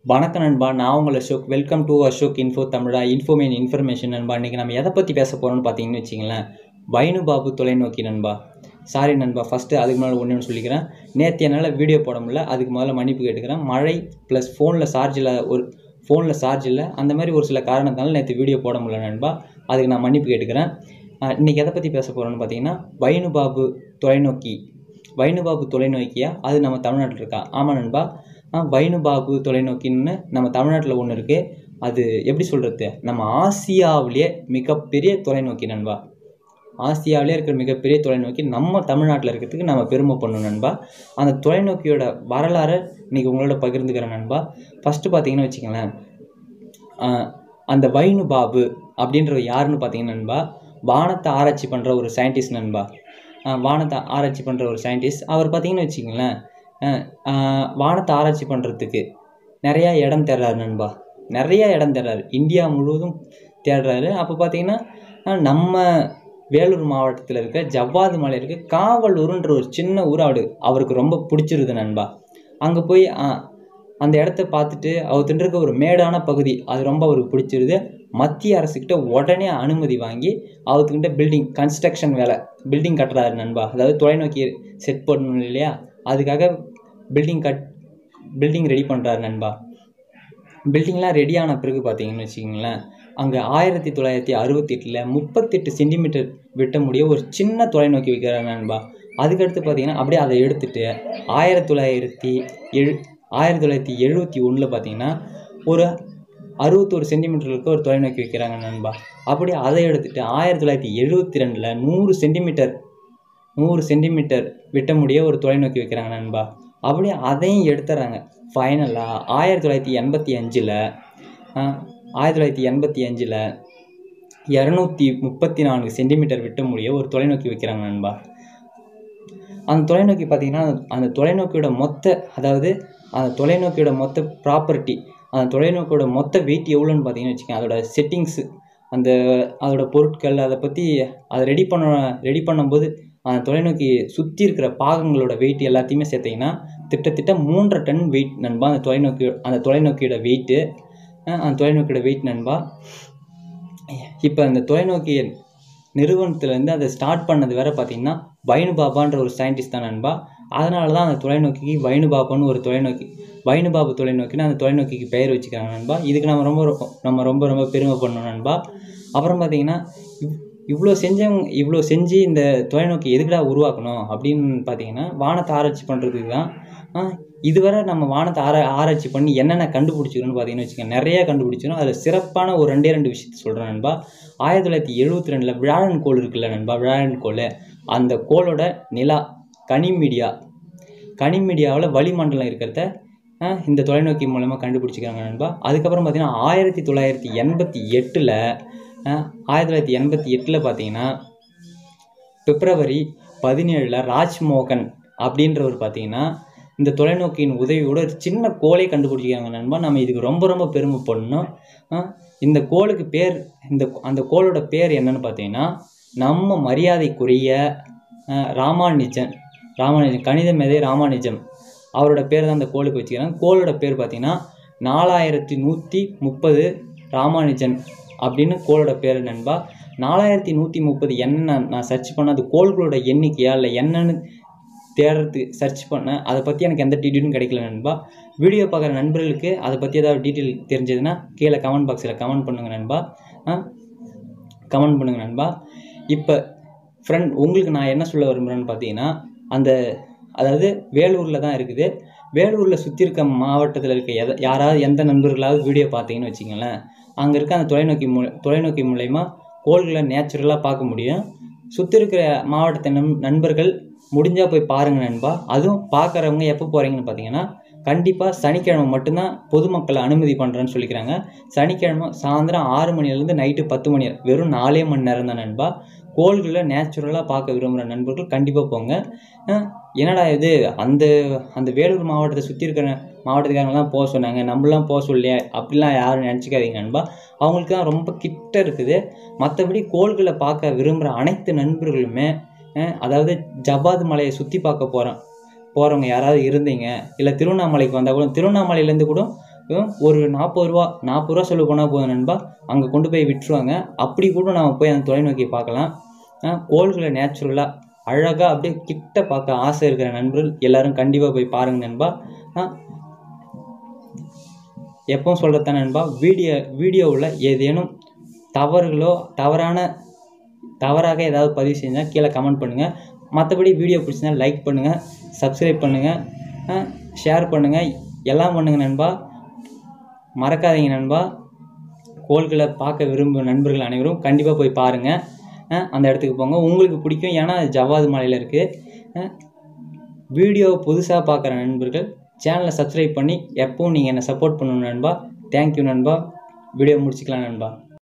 வணக்கம் நண்பா நான் உங்கள் Ashok welcome to Ashok info தமிழா இன்ஃபோமேன் இன்ஃபர்மேஷன் நண்பா இன்றைக்கி நம்ம எதை பற்றி பேச போகிறோம்னு பார்த்தீங்கன்னு வச்சிங்களேன் வைனு பாபு தொலைநோக்கி நண்பா சாரி நண்பா ஃபஸ்ட்டு அதுக்கு முன்னாடி ஒன்று ஒன்று சொல்லிக்கிறேன் நேற்று என்னால் வீடியோ போட முடியல அதுக்கு முதல்ல மன்னிப்பு கேட்டுக்கிறேன் மழை ப்ளஸ் ஃபோனில் சார்ஜ் இல்லை ஒரு ஃபோனில் சார்ஜ் இல்லை அந்த மாதிரி ஒரு சில காரணத்தால் நேற்று வீடியோ போட முடியல நண்பா அதுக்கு நான் மன்னிப்பு கேட்டுக்கிறேன் அஹ் இன்னைக்கு எதை பற்றி பேச போகிறோன்னு பார்த்தீங்கன்னா வைனு பாபு தொலைநோக்கி வைனு பாபு தொலைநோக்கியா அது நம்ம தமிழ்நாட்டில் இருக்கா ஆமாம் நண்பா ஆ, வைனு பாபு தொலைநோக்கின்னு நம்ம தமிழ்நாட்டில் ஒன்று இருக்குது அது எப்படி சொல்கிறது நம்ம ஆசியாவிலேயே மிகப்பெரிய தொலைநோக்கி நண்பா ஆசியாவிலே இருக்கிற மிகப்பெரிய தொலைநோக்கி நம்ம தமிழ்நாட்டில் இருக்கிறதுக்கு நம்ம பெருமை பண்ணணும் நண்பா அந்த தொலைநோக்கியோட வரலாறை இன்றைக்கி உங்களோட பகிர்ந்துக்கிறேன் நண்பா ஃபஸ்ட்டு பார்த்தீங்கன்னு வச்சுக்கங்களேன் ஆஹ் அந்த வைனு பாபு அப்படின்றவர் யாருன்னு பார்த்தீங்கன்னா நண்பா வானத்தை ஆராய்ச்சி பண்ணுற ஒரு சயின்டிஸ்ட் நண்பா ஆஹ் வானத்தை ஆராய்ச்சி பண்ணுற ஒரு சயின்டிஸ்ட் அவர் பார்த்தீங்கன்னு வச்சுங்களேன் ஆஹ் ஆஹ் வானத்தை ஆராய்ச்சி பண்ணுறதுக்கு நிறையா இடம் தேடுறாரு நண்பா நிறைய இடம் தேடுறாரு இந்தியா முழுவதும் தேடுறாரு அப்போ பார்த்தீங்கன்னா ஆஹ் நம்ம வேலூர் மாவட்டத்தில் இருக்க ஜவ்வாது மலை இருக்க காவலூருன்ற ஒரு சின்ன ஊர் அவரு அவருக்கு ரொம்ப பிடிச்சிருது நண்பா அங்கே போய் ஆஹ் அந்த இடத்த பார்த்துட்டு அவர் இருக்க ஒரு மேடான பகுதி அது ரொம்ப அவருக்கு பிடிச்சிருது மத்திய அரசுக்கிட்ட உடனே அனுமதி வாங்கி அவர்கிட்ட பில்டிங் கன்ஸ்ட்ரக்ஷன் வேலை பில்டிங் கட்டுறாரு நண்பா அதாவது தொலைநோக்கி செட் பண்ணணும் இல்லையா அதுக்காக பில்டிங் கட் பில்டிங் ரெடி பண்ணுறாரு நண்பா பில்டிங்லாம் ரெடி ஆன பிறகு பார்த்தீங்கன்னு வச்சுக்கிங்களேன் அங்கே ஆயிரத்தி தொள்ளாயிரத்தி அறுபத்தி எட்டில் முப்பத்தெட்டு சென்டிமீட்டர் விட்ட முடிய ஒரு சின்ன தொலைநோக்கி வைக்கிறார் நண்பா அதுக்கடுத்து பார்த்தீங்கன்னா அப்படியே அதை எடுத்துட்டு ஆயிரத்தி தொள்ளாயிரத்தி எழு ஆயிரத்தி தொள்ளாயிரத்தி எழுபத்தி ஒன்றில் பார்த்தீங்கன்னா ஒரு அறுபத்தோரு சென்டிமீட்டருக்கு ஒரு தொலைநோக்கி வைக்கிறாங்க நண்பா அப்படியே அதை எடுத்துட்டு ஆயிரத்தி தொள்ளாயிரத்தி எழுபத்தி ரெண்டில் நூறு சென்டிமீட்டர் நூறு சென்டிமீட்டர் விட்ட முடிய ஒரு தொலைநோக்கி வைக்கிறாங்க நண்பா அப்படியே அதையும் எடுத்துறாங்க ஃபைனலாக ஆயிரத்தி தொள்ளாயிரத்தி எண்பத்தி அஞ்சில் ஆயிரத்தி தொள்ளாயிரத்தி எண்பத்தி அஞ்சில் இரநூத்தி முப்பத்தி நான்கு சென்டிமீட்டர் விட்ட முடிய ஒரு தொலைநோக்கி வைக்கிறாங்க நண்பா அந்த தொலைநோக்கி பார்த்தீங்கன்னா அந்த தொலைநோக்கியோட மொத்த அதாவது அந்த தொலைநோக்கியோட மொத்த ப்ராப்பர்ட்டி அந்த தொலைநோக்கியோட மொத்த வெயிட் எவ்வளோன்னு பார்த்தீங்கன்னு வச்சுக்கோங்க அதோட செட்டிங்ஸு அந்த அதோட பொருட்கள் அதை பற்றி அதை ரெடி பண்ண ரெடி பண்ணும்போது அந்த தொலைநோக்கி சுற்றி இருக்கிற பாகங்களோட வெயிட் எல்லாத்தையுமே சேர்த்திங்கன்னா திட்டத்திட்ட மூன்றரை டன் வெயிட் நண்பா அந்த தொலைநோக்கி அந்த தொலைநோக்கியோட வெயிட்டு அந்த தொலைநோக்கியோட வெயிட் நண்பா இப்போ அந்த தொலைநோக்கி நிறுவனத்துலேருந்து அதை ஸ்டார்ட் பண்ணது வேற பார்த்தீங்கன்னா வைனு பாபான்ற ஒரு சயின்டிஸ்ட் தான் நண்பா அதனால தான் அந்த தொலைநோக்கிக்கு வைனு பாபான்னு ஒரு தொலைநோக்கி வைனு பாபு தொலைநோக்கின்னு அந்த தொலைநோக்கிக்கு பெயர் வச்சுக்கிறாங்க நண்பா இதுக்கு நம்ம ரொம்ப ரொ- நம்ம ரொம்ப ரொம்ப பெருமை பண்ணணும் நண்பா அப்புறம் பார்த்தீங்கன்னா இவ் இவ்வளோ செஞ்சவங்க இவ்வளோ செஞ்சு இந்த தொலைநோக்கி எதுக்குடா உருவாக்கணும் அப்படின்னு பார்த்தீங்கன்னா வானத்தை ஆராய்ச்சி பண்ணுறதுக்கு தான் ஆ, இதுவரை நம்ம வானத்தை ஆரா ஆராய்ச்சி பண்ணி என்னென்ன கண்டுபிடிச்சிக்கணும்னு பார்த்தீங்கன்னு வச்சுக்கோங்க நிறைய கண்டுபிடிச்சிடும் அதில் சிறப்பான ஒரு ரெண்டே ரெண்டு விஷயத்த சொல்கிறேன் நண்பா ஆயிரத்தி தொள்ளாயிரத்தி எழுபத்தி ரெண்டில் விழாழன் கோள் இருக்குல்ல நண்பா விழாழன் கோள் அந்த கோளோட நிலா கனிமீடியா கனிமீடியாவில் வளிமண்டலம் இருக்கிறத ஆ, இந்த தொலைநோக்கி மூலமாக கண்டுபிடிச்சிக்கிறாங்க நண்பா அதுக்கப்புறம் பார்த்தீங்கன்னா ஆயிரத்தி தொள்ளாயிரத்தி எண்பத்தி எட்டில் ஆயிரத்தி தொள்ளாயிரத்தி எண்பத்தி எட்டில் பார்த்தீங்கன்னா பிப்ரவரி பதினேழில் ராஜ்மோகன் அப்படின்றவர் பார்த்தீங்கன்னா இந்த தொலைநோக்கியின் உதவியோட ஒரு சின்ன கோலை கண்டுபிடிச்சிக்கிறாங்க நண்பா நம்ம இதுக்கு ரொம்ப ரொம்ப பெருமை பண்ணணும் ஆ, இந்த கோளுக்கு பேர் இந்த அந்த கோளோட பேர் என்னன்னு பார்த்தீங்கன்னா நம்ம மரியாதைக்குரிய ஆ, ராமானுஜன் ராமானுஜன் கணித மேதை ராமானுஜம் அவரோட பேர் தான் அந்த கோளுக்கு வச்சுக்கிறாங்க கோளோட பேர் பார்த்தீங்கன்னா நாலாயிரத்தி நூற்றி முப்பது ராமானுஜன் அப்படின்னு கோளோட பேர் நண்பா நாலாயிரத்தி நூற்றி முப்பது என்ன நான் சர்ச் பண்ண அது கோள்களோட எண்ணிக்கையா இல்லை என்னன்னு தேடுறது சர்ச் பண்ணேன் அதை பற்றி எனக்கு எந்த டீட்டெயிலும் கிடைக்கல நண்பா வீடியோ பார்க்குற நண்பர்களுக்கு அதை பற்றி ஏதாவது டீட்டெயில் தெரிஞ்சதுன்னா கீழே கமெண்ட் பாக்ஸில் கமெண்ட் பண்ணுங்கள் நண்பா ஆ கமெண்ட் பண்ணுங்கள் நண்பா இப்போ ஃப்ரெண்ட் உங்களுக்கு நான் என்ன சொல்ல விரும்புகிறேன்னு பார்த்தீங்கன்னா அந்த அதாவது வேலூரில் தான் இருக்குது வேலூரில் சுற்றி இருக்க மாவட்டத்தில் இருக்க எத யாராவது எந்த நண்பர்களாவது வீடியோ பார்த்தீங்கன்னு வச்சிங்களேன் அங்கே இருக்க அந்த தொலைநோக்கி மூ தொலைநோக்கி மூலயமா கோள்களை நேச்சுரலாக பார்க்க முடியும் சுற்றி இருக்கிற மாவட்டத்தை நம் நண்பர்கள் முடிஞ்சால் போய் பாருங்கள் நண்பா அதுவும் பார்க்குறவங்க எப்போ போகிறீங்கன்னு பார்த்தீங்கன்னா கண்டிப்பாக சனிக்கிழமை மட்டும்தான் பொதுமக்களை அனுமதி பண்ணுறேன்னு சொல்லிக்கிறாங்க சனிக்கிழமை சாயந்தரம் ஆறு மணிலேருந்து நைட்டு பத்து மணி வரை. வெறும் நாலே மணி நேரம் தான் நண்பா கோள்களை நேச்சுரலாக பார்க்க விரும்புகிற நண்பர்கள் கண்டிப்பாக போங்க அஹ் என்னடா இது அந்த அந்த வேலூர் மாவட்டத்தை சுற்றி இருக்கிற மாவட்டத்துக்காரங்களாம் போக சொன்னாங்க நம்மளாம் போக சொல்லலையே அப்படிலாம் யாரும் நினச்சிக்காதீங்க நண்பா அவங்களுக்கு தான் ரொம்ப கிட்ட இருக்குது மற்றபடி கோள்களை பார்க்க விரும்புகிற அனைத்து நண்பர்களுமே அஹ் அதாவது ஜவ்வாது மலையை சுற்றி பார்க்க போகிறோம் போகிறவங்க யாராவது இருந்தீங்க இல்லை திருவண்ணாமலைக்கு வந்தால் கூட திருவண்ணாமலையிலேருந்து கூட ஒரு நாற்பது ரூபா நாற்பது ரூபா செலவு பண்ணால் போதும் நண்பா அங்கே கொண்டு போய் விட்டுருவாங்க அப்படி கூட நம்ம போய் அந்த தொலைநோக்கி பார்க்கலாம் ஆ, கோள்களை நேச்சுரலாக அழகாக அப்படியே கிட்ட பார்க்க ஆசை இருக்கிற நண்பர்கள் எல்லாரும் கண்டிப்பாக போய் பாருங்க நண்பா ஆ, எப்பவும் சொல்லத்தான் நண்பா வீடியோ வீடியோவில் ஏதேனும் தவறுகளோ தவறான தவறாக ஏதாவது பதிவு செஞ்சால் கீழே கமெண்ட் பண்ணுங்கள் மற்றபடி வீடியோ பிடிச்சிருந்தா லைக் பண்ணுங்கள் சப்ஸ்கிரைப் பண்ணுங்கள் ஷேர் பண்ணுங்கள் எல்லாம் பண்ணுங்கள் நண்பா மறக்காதீங்க நண்பா கோள்களை பார்க்க விரும்பும் நண்பர்கள் அனைவரும் கண்டிப்பாக போய் பாருங்கள் அந்த இடத்துக்கு போங்க உங்களுக்கு பிடிக்கும் ஏன்னா அது ஜவ்வாது மலையில் இருக்குது வீடியோ புதுசாக பார்க்குற நண்பர்கள் சேனலை சப்ஸ்கிரைப் பண்ணி எப்பவும் நீங்கள் என்னை சப்போர்ட் பண்ணணும் நண்பா தேங்க்யூ நண்பா வீடியோ முடிச்சுக்கலாம் நண்பா